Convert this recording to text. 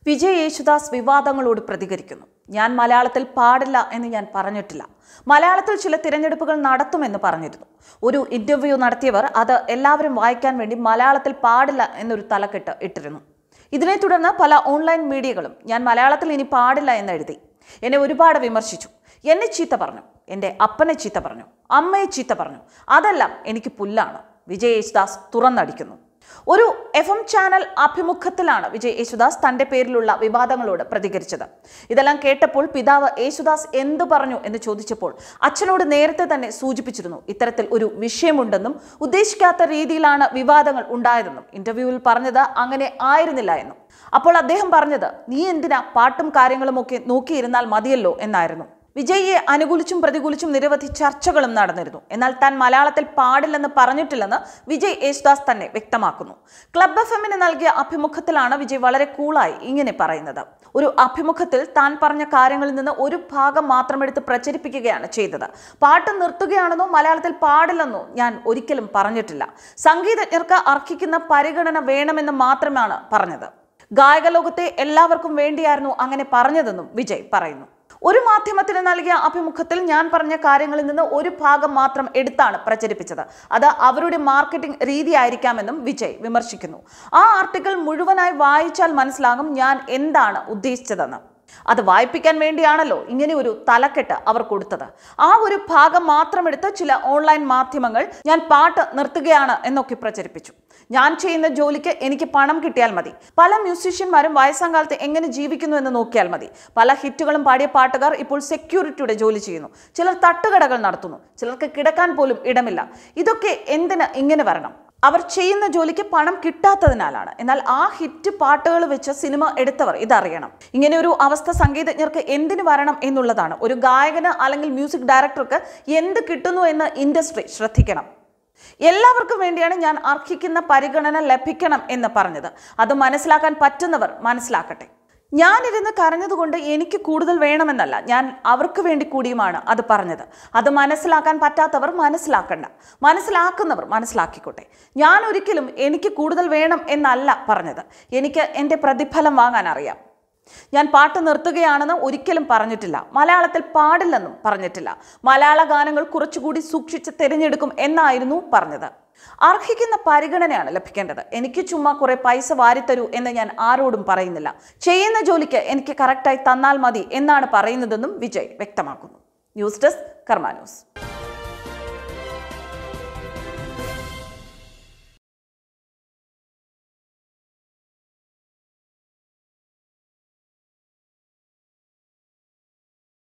വിജയ് യേശുദാസ് വിവാദങ്ങളോട് പ്രതികരിക്കുന്നു ഞാൻ മലയാളത്തിൽ പാടില്ല എന്ന് ഞാൻ പറഞ്ഞിട്ടില്ല മലയാളത്തിൽ ചില തിരഞ്ഞെടുപ്പുകൾ നടത്തുമെന്ന് പറഞ്ഞിരുന്നു ഒരു ഇന്റർവ്യൂ നടത്തിയവർ അത് എല്ലാവരും വായിക്കാൻ വേണ്ടി മലയാളത്തിൽ പാടില്ല എന്നൊരു തലക്കെട്ട് ഇട്ടിരുന്നു ഇതിനെ തുടർന്ന് പല ഓൺലൈൻ മീഡിയകളും ഞാൻ മലയാളത്തിൽ ഇനി പാടില്ല എന്ന് എഴുതി എന്നെ ഒരുപാട് വിമർശിച്ചു എന്നെ ചീത്ത പറഞ്ഞു എൻ്റെ അപ്പനെ ചീത്ത പറഞ്ഞു അമ്മയെ ചീത്ത പറഞ്ഞു അതെല്ലാം എനിക്ക് പുല്ലാണ് വിജയ് യേശുദാസ് തുറന്നടിക്കുന്നു ഒരു എഫ് എം ചാനൽ അഭിമുഖത്തിലാണ് വിജയ് യേശുദാസ് തന്റെ പേരിലുള്ള വിവാദങ്ങളോട് പ്രതികരിച്ചത് ഇതെല്ലാം കേട്ടപ്പോൾ പിതാവ് യേശുദാസ് എന്തു പറഞ്ഞു എന്ന് ചോദിച്ചപ്പോൾ അച്ഛനോട് നേരത്തെ തന്നെ സൂചിപ്പിച്ചിരുന്നു ഇത്തരത്തിൽ ഒരു വിഷയമുണ്ടെന്നും ഉദ്ദേശിക്കാത്ത രീതിയിലാണ് വിവാദങ്ങൾ ഉണ്ടായതെന്നും ഇന്റർവ്യൂവിൽ പറഞ്ഞത് അങ്ങനെ ആയിരുന്നില്ല എന്നും അപ്പോൾ അദ്ദേഹം പറഞ്ഞത് നീ എന്തിനാ പാട്ടും കാര്യങ്ങളും ഒക്കെ നോക്കിയിരുന്നാൽ മതിയല്ലോ എന്നായിരുന്നു വിജയിയെ അനുകൂലിച്ചും പ്രതികൂലിച്ചും നിരവധി ചർച്ചകളും നടന്നിരുന്നു എന്നാൽ താൻ മലയാളത്തിൽ പാടില്ലെന്ന് പറഞ്ഞിട്ടില്ലെന്ന് വിജയ് യേശുദാസ് തന്നെ വ്യക്തമാക്കുന്നു ക്ലബ് എഫ് എമ്മിന് നൽകിയ അഭിമുഖത്തിലാണ് വിജയ് വളരെ കൂളായി ഇങ്ങനെ പറയുന്നത് ഒരു അഭിമുഖത്തിൽ താൻ പറഞ്ഞ കാര്യങ്ങളിൽ നിന്ന് ഒരു ഭാഗം മാത്രം എടുത്ത് പ്രചരിപ്പിക്കുകയാണ് ചെയ്തത് പാട്ട് നിർത്തുകയാണെന്നോ മലയാളത്തിൽ പാടില്ലെന്നോ ഞാൻ ഒരിക്കലും പറഞ്ഞിട്ടില്ല സംഗീതജ്ഞർക്ക് അർഹിക്കുന്ന പരിഗണന വേണമെന്ന് മാത്രമാണ് പറഞ്ഞത് ഗായക ലോകത്തെ എല്ലാവർക്കും വേണ്ടിയായിരുന്നു അങ്ങനെ പറഞ്ഞതെന്നും വിജയ് പറയുന്നു ഒരു മാധ്യമത്തിന് നൽകിയ അഭിമുഖത്തിൽ ഞാൻ പറഞ്ഞ കാര്യങ്ങളിൽ നിന്ന് ഒരു ഭാഗം മാത്രം എടുത്താണ് പ്രചരിപ്പിച്ചത് അത് അവരുടെ മാർക്കറ്റിംഗ് രീതിയായിരിക്കാമെന്നും വിജയ് വിമർശിക്കുന്നു ആ ആർട്ടിക്കിൾ മുഴുവനായി വായിച്ചാൽ മനസ്സിലാകും ഞാൻ എന്താണ് ഉദ്ദേശിച്ചതെന്ന് അത് വായിപ്പിക്കാൻ വേണ്ടിയാണല്ലോ ഇങ്ങനെ ഒരു തലക്കെട്ട് അവർ കൊടുത്തത് ആ ഒരു ഭാഗം മാത്രം എടുത്ത് ചില ഓൺലൈൻ മാധ്യമങ്ങൾ ഞാൻ പാട്ട് നിർത്തുകയാണ് എന്നൊക്കെ പ്രചരിപ്പിച്ചു ഞാൻ ചെയ്യുന്ന ജോലിക്ക് എനിക്ക് പണം കിട്ടിയാൽ മതി പല മ്യൂസീഷ്യന്മാരും വയസ്സാം കാലത്ത് എങ്ങനെ ജീവിക്കുന്നു എന്ന് നോക്കിയാൽ മതി പല ഹിറ്റുകളും പാടിയ പാട്ടുകാർ ഇപ്പോൾ സെക്യൂരിറ്റിയുടെ ജോലി ചെയ്യുന്നു ചിലർ തട്ടുകടകൾ നടത്തുന്നു ചിലർക്ക് കിടക്കാൻ പോലും ഇടമില്ല ഇതൊക്കെ എന്തിന് ഇങ്ങനെ വരണം അവർ ചെയ്യുന്ന ജോലിക്ക് പണം കിട്ടാത്തതിനാലാണ് എന്നാൽ ആ ഹിറ്റ് പാട്ടുകൾ വെച്ച് സിനിമ എടുത്തവർ ഇതറിയണം ഇങ്ങനെ ഒരു അവസ്ഥ സംഗീതജ്ഞർക്ക് എന്തിനു വരണം എന്നുള്ളതാണ് ഒരു ഗായകന് അല്ലെങ്കിൽ മ്യൂസിക് ഡയറക്ടർക്ക് എന്ത് കിട്ടുന്നു എന്ന് ഇൻഡസ്ട്രി ശ്രദ്ധിക്കണം എല്ലാവർക്കും വേണ്ടിയാണ് ഞാൻ അർഹിക്കുന്ന പരിഗണന ലഭിക്കണം എന്ന് പറഞ്ഞത് അത് മനസ്സിലാക്കാൻ പറ്റുന്നവർ മനസ്സിലാക്കട്ടെ ഞാനിരുന്ന് കരഞ്ഞതുകൊണ്ട് എനിക്ക് കൂടുതൽ വേണമെന്നല്ല ഞാൻ അവർക്ക് വേണ്ടി കൂടിയുമാണ് അത് പറഞ്ഞത് അത് മനസ്സിലാക്കാൻ പറ്റാത്തവർ മനസ്സിലാക്കണ്ട മനസ്സിലാക്കുന്നവർ മനസ്സിലാക്കിക്കോട്ടെ ഞാൻ ഒരിക്കലും എനിക്ക് കൂടുതൽ വേണം എന്നല്ല പറഞ്ഞത് എനിക്ക് എൻ്റെ പ്രതിഫലം വാങ്ങാൻ അറിയാം ഞാൻ പാട്ട് നിർത്തുകയാണെന്ന് ഒരിക്കലും പറഞ്ഞിട്ടില്ല മലയാളത്തിൽ പാടില്ലെന്നും പറഞ്ഞിട്ടില്ല മലയാള ഗാനങ്ങൾ കുറച്ചുകൂടി സൂക്ഷിച്ച് തിരഞ്ഞെടുക്കും എന്നായിരുന്നു പറഞ്ഞത് അർഹിക്കുന്ന പരിഗണനയാണ് ലഭിക്കേണ്ടത് എനിക്ക് ചുമ്മാ കുറെ പൈസ വാരിത്തരൂ എന്ന് ഞാൻ ആരോടും പറയുന്നില്ല ചെയ്യുന്ന ജോലിക്ക് എനിക്ക് കറക്റ്റായി തന്നാൽ മതി എന്നാണ് പറയുന്നതെന്നും വിജയ് വ്യക്തമാക്കുന്നു ന്യൂസ് ഡെസ്ക് കർമ്മ ന്യൂസ്